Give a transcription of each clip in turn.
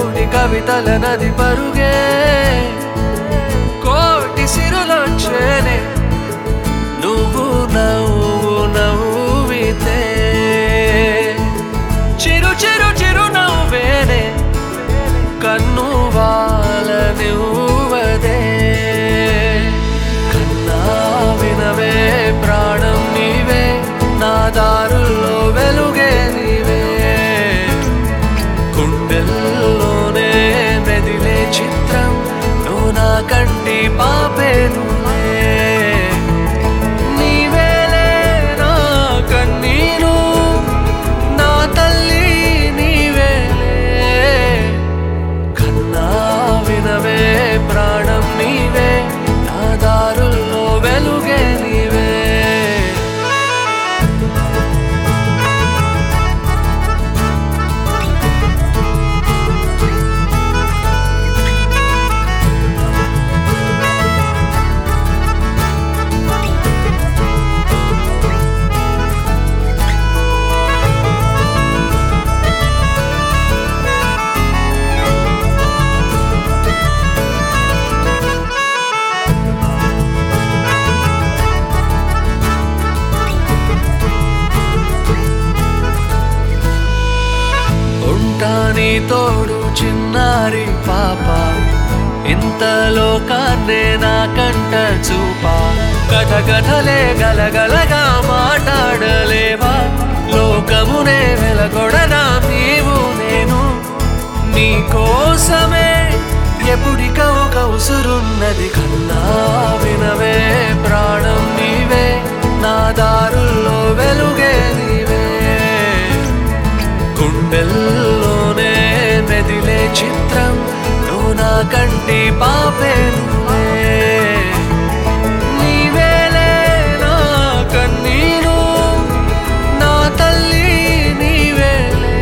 కోటి కవితల నది పరుగే కోటి సిరులొచ్చేనే నువ్వు నవ్వు నవ్వితే చిరు చిరు చిరు నవ్వేనే కన్ను వాళ్ళ నువ్వదే కన్నా వినవే ప్రాణం నీవే నా దారుల్లో వెలుగే నీవే గుండెల్లోనే మెదిలే చిత్రం నువ్వు నా కంటి పాపే నువ్వే నీవేలే నా కన్నీరు నా తల్లి నీవేలే కన్నా వినవే ప్రాణం నీవే నా దారుల్లో వెలుగే నీవే ఉంటాని తోడు చిన్నారి పాప ఇంత లోకాన్నే నా కంట చూపా కథ కథలే గలగలగా మాట్లాడలేవా లోకమునే వెలగొడనా నీవు నేను నీ కోసమే ఎప్పుడిక ఒక ఉసురున్నది కన్నా వినవే ప్రాణం నీవే నా దారుల్లో వెలుగే నీవే గుండెల్లోనే మెదిలే చిత్రం నువ్వు నా కంటి పాపే నువ్వే నీవేలే నా కన్నీరు నా తల్లి నీవేలే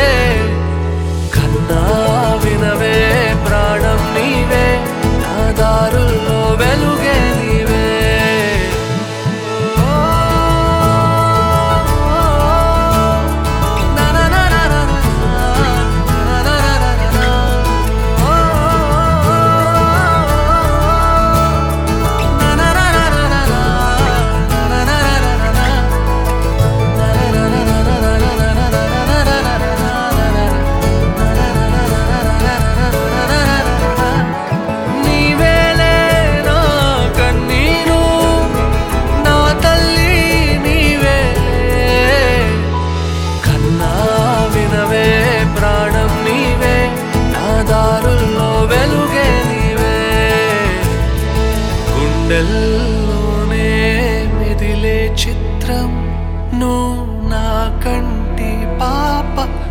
కన్నా వినవే ప్రాణం నీవే నా దారుల్లో వెలుగే నీవే నీవేలే నా కన్నీరు నా తల్లి నీవేలే కన్నా వినవే ప్రాణం నీవే నా దారుల్లో వెలుగే నీవే గుండెల్లోనే మెదిలే చిత్రం నువ్వు నా కంటి పాప